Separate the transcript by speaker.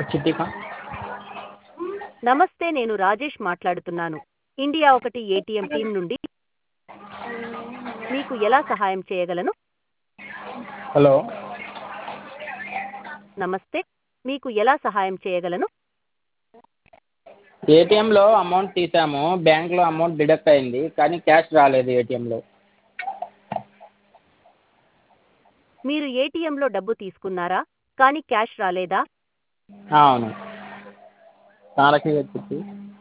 Speaker 1: చిట్టికా
Speaker 2: నమస్తే నేను రాజేష్ మాట్లాడుతున్నాను ఇండియా ఒకటి ఏటీఎం టీం నుండి మీకు ఎలా సహాయం చేయగలను
Speaker 1: హలో
Speaker 2: నమస్తే మీకు ఎలా సహాయం చేయగలను
Speaker 1: ఏటీఎంలో అమౌంట్ తీసాము బ్యాంక్లో అమౌంట్ డిడక్ట్ అయింది కానీ క్యాష్ రాలేదు ఏటీఎంలో
Speaker 2: మీరు ఏటీఎంలో డబ్బు తీసుకున్నారా కానీ క్యాష్ రాలేదా
Speaker 1: అవును తారకి చెప్పి